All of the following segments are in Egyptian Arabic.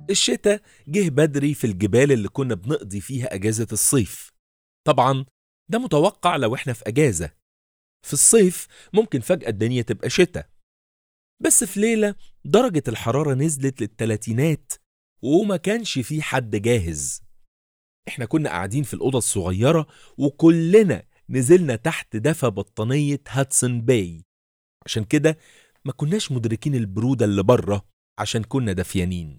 الشتاء جه بدري في الجبال اللي كنا بنقضي فيها أجازة الصيف طبعا ده متوقع لو احنا في أجازة في الصيف ممكن فجأة الدنيا تبقى شتاء بس في ليلة درجة الحرارة نزلت للتلاتينات وما كانش في حد جاهز احنا كنا قاعدين في الأوضة الصغيرة وكلنا نزلنا تحت دفا بطانية هاتسون باي عشان كده ما كناش مدركين البرودة اللي بره عشان كنا دافيانين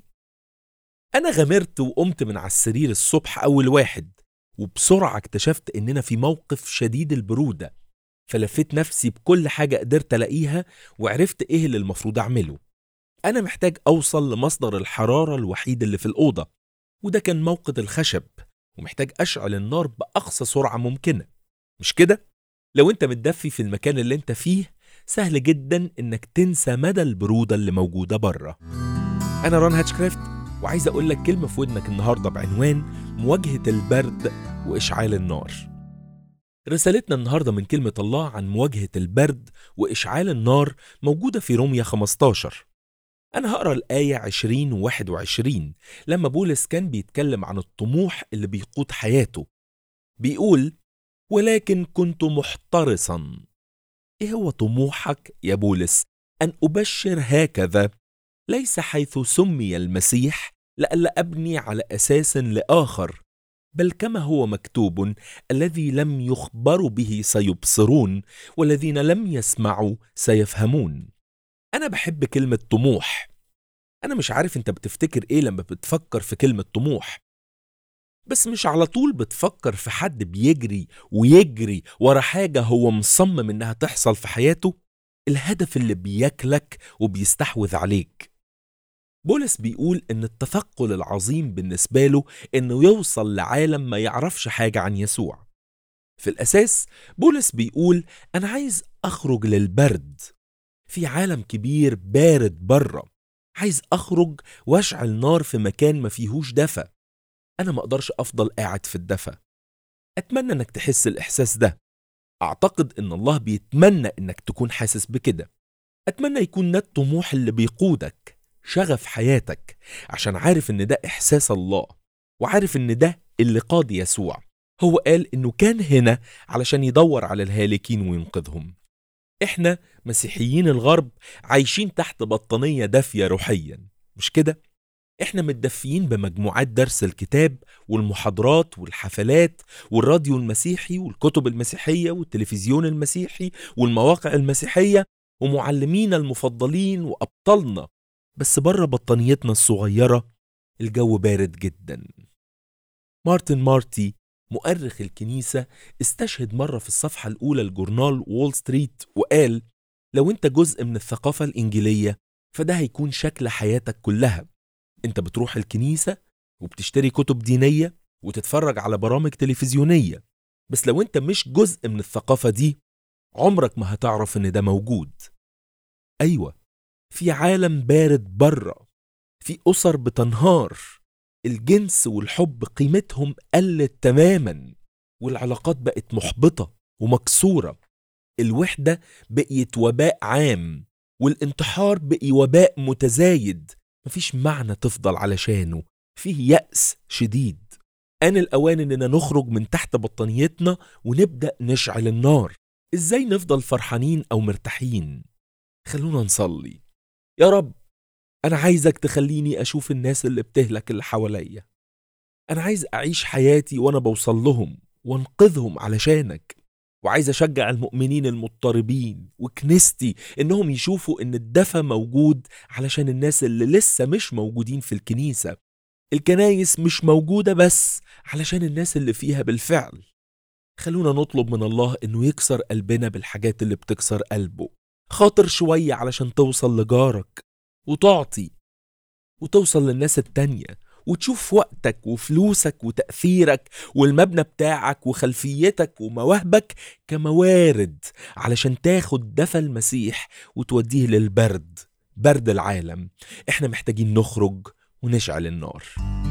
أنا غامرت وقمت من على السرير الصبح أول واحد وبسرعة اكتشفت إننا في موقف شديد البرودة فلفيت نفسي بكل حاجة قدرت ألاقيها وعرفت إيه اللي المفروض أعمله أنا محتاج أوصل لمصدر الحرارة الوحيد اللي في الأوضة وده كان موقد الخشب ومحتاج أشعل النار بأقصى سرعة ممكنة مش كده؟ لو أنت متدفي في المكان اللي أنت فيه سهل جدا إنك تنسى مدى البرودة اللي موجودة بره أنا ران هاتشكرافت وعايز أقول لك كلمة في ودنك النهاردة بعنوان مواجهة البرد وإشعال النار رسالتنا النهاردة من كلمة الله عن مواجهة البرد وإشعال النار موجودة في روميا 15 أنا هقرأ الآية 20 و 21 لما بولس كان بيتكلم عن الطموح اللي بيقود حياته بيقول ولكن كنت محترصا إيه هو طموحك يا بولس أن أبشر هكذا ليس حيث سمي المسيح لئلا أبني على أساس لآخر بل كما هو مكتوب الذي لم يخبروا به سيبصرون والذين لم يسمعوا سيفهمون أنا بحب كلمة طموح أنا مش عارف أنت بتفتكر إيه لما بتفكر في كلمة طموح بس مش على طول بتفكر في حد بيجري ويجري ورا حاجة هو مصمم إنها تحصل في حياته الهدف اللي بياكلك وبيستحوذ عليك بولس بيقول إن التثقل العظيم بالنسبة له إنه يوصل لعالم ما يعرفش حاجة عن يسوع في الأساس بولس بيقول أنا عايز أخرج للبرد في عالم كبير بارد بره عايز أخرج وأشعل نار في مكان ما فيهوش دفى أنا ما أقدرش أفضل قاعد في الدفى أتمنى إنك تحس الإحساس ده أعتقد إن الله بيتمنى إنك تكون حاسس بكده أتمنى يكون ده الطموح اللي بيقودك شغف حياتك عشان عارف إن ده إحساس الله وعارف إن ده اللي قاد يسوع هو قال إنه كان هنا علشان يدور على الهالكين وينقذهم إحنا مسيحيين الغرب عايشين تحت بطانية دافية روحيا مش كده؟ إحنا متدفيين بمجموعات درس الكتاب والمحاضرات والحفلات والراديو المسيحي والكتب المسيحية والتلفزيون المسيحي والمواقع المسيحية ومعلمينا المفضلين وأبطالنا بس بره بطانيتنا الصغيرة الجو بارد جدا مارتن مارتي مؤرخ الكنيسة استشهد مرة في الصفحة الأولى لجورنال وول ستريت وقال لو أنت جزء من الثقافة الإنجيلية فده هيكون شكل حياتك كلها أنت بتروح الكنيسة وبتشتري كتب دينية وتتفرج على برامج تلفزيونية بس لو أنت مش جزء من الثقافة دي عمرك ما هتعرف إن ده موجود أيوة في عالم بارد بره في أسر بتنهار الجنس والحب قيمتهم قلت تماما والعلاقات بقت محبطة ومكسورة الوحدة بقيت وباء عام والانتحار بقي وباء متزايد مفيش معنى تفضل علشانه فيه يأس شديد آن الأوان إننا نخرج من تحت بطانيتنا ونبدأ نشعل النار إزاي نفضل فرحانين أو مرتاحين خلونا نصلي يا رب أنا عايزك تخليني أشوف الناس اللي بتهلك اللي حواليا أنا عايز أعيش حياتي وأنا بوصل لهم وانقذهم علشانك وعايز أشجع المؤمنين المضطربين وكنيستي إنهم يشوفوا إن الدفى موجود علشان الناس اللي لسه مش موجودين في الكنيسة الكنايس مش موجودة بس علشان الناس اللي فيها بالفعل خلونا نطلب من الله إنه يكسر قلبنا بالحاجات اللي بتكسر قلبه خاطر شوية علشان توصل لجارك وتعطي وتوصل للناس التانية وتشوف وقتك وفلوسك وتأثيرك والمبنى بتاعك وخلفيتك ومواهبك كموارد علشان تاخد دفى المسيح وتوديه للبرد برد العالم احنا محتاجين نخرج ونشعل النار